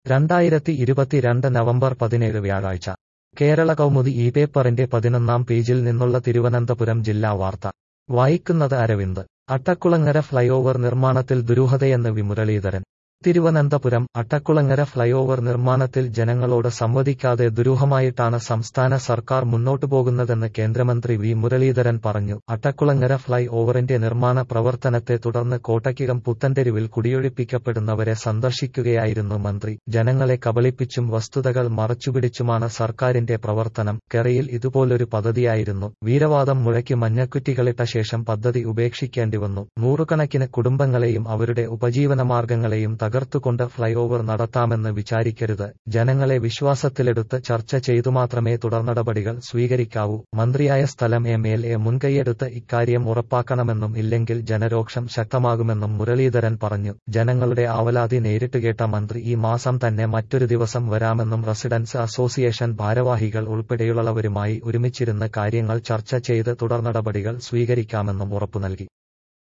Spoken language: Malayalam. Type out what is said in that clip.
രണ്ടായിരത്തി ഇരുപത്തിരണ്ട് നവംബർ പതിനേഴ് വ്യാഴാഴ്ച കേരള കൗമുദി ഈ പേപ്പറിന്റെ പതിനൊന്നാം പേജിൽ നിന്നുള്ള തിരുവനന്തപുരം ജില്ലാ വാർത്ത വായിക്കുന്നത് അരവിന്ദ് അട്ടക്കുളങ്ങര ഫ്ലൈഓവർ നിർമ്മാണത്തിൽ ദുരൂഹതയെന്ന് വി മുരളീധരൻ തിരുവനന്തപുരം അട്ടക്കുളങ്ങര ഫ്ലൈഓവർ നിർമ്മാണത്തിൽ ജനങ്ങളോട് സംവദിക്കാതെ ദുരൂഹമായിട്ടാണ് സംസ്ഥാന സർക്കാർ മുന്നോട്ടു പോകുന്നതെന്ന് കേന്ദ്രമന്ത്രി വി മുരളീധരൻ പറഞ്ഞു അട്ടക്കുളങ്ങര ഫ്ലൈ ഓവറിന്റെ നിർമ്മാണ പ്രവർത്തനത്തെ തുടർന്ന് കോട്ടയ്ക്കകം പുത്തൻതെരുവിൽ കുടിയൊഴിപ്പിക്കപ്പെടുന്നവരെ സന്ദർശിക്കുകയായിരുന്നു മന്ത്രി ജനങ്ങളെ കബളിപ്പിച്ചും വസ്തുതകൾ മറച്ചുപിടിച്ചുമാണ് സർക്കാരിന്റെ പ്രവർത്തനം കെറയിൽ ഇതുപോലൊരു പദ്ധതിയായിരുന്നു വീരവാദം മുഴക്കി മഞ്ഞക്കുറ്റികളിട്ട ശേഷം പദ്ധതി ഉപേക്ഷിക്കേണ്ടിവന്നു നൂറുകണക്കിന് കുടുംബങ്ങളെയും അവരുടെ ഉപജീവനമാർഗങ്ങളെയും തകർത്തുകൊണ്ട് ഫ്ലൈഓവർ നടത്താമെന്ന് വിചാരിക്കരുത് ജനങ്ങളെ വിശ്വാസത്തിലെടുത്ത് ചർച്ച ചെയ്തു മാത്രമേ തുടർനടപടികൾ സ്വീകരിക്കാവൂ മന്ത്രിയായ സ്ഥലം എം എൽ എ മുൻകൈയെടുത്ത് ഇക്കാര്യം ഉറപ്പാക്കണമെന്നും ഇല്ലെങ്കിൽ ജനരോക്ഷം ശക്തമാകുമെന്നും മുരളീധരൻ പറഞ്ഞു ജനങ്ങളുടെ ആവലാതി നേരിട്ട് കേട്ട മന്ത്രി ഈ മാസം തന്നെ മറ്റൊരു ദിവസം വരാമെന്നും റെസിഡൻസ് അസോസിയേഷൻ ഭാരവാഹികൾ ഉൾപ്പെടെയുള്ളവരുമായി ഒരുമിച്ചിരുന്ന് കാര്യങ്ങൾ ചർച്ച ചെയ്ത് തുടർനടപടികൾ സ്വീകരിക്കാമെന്നും ഉറപ്പു നൽകി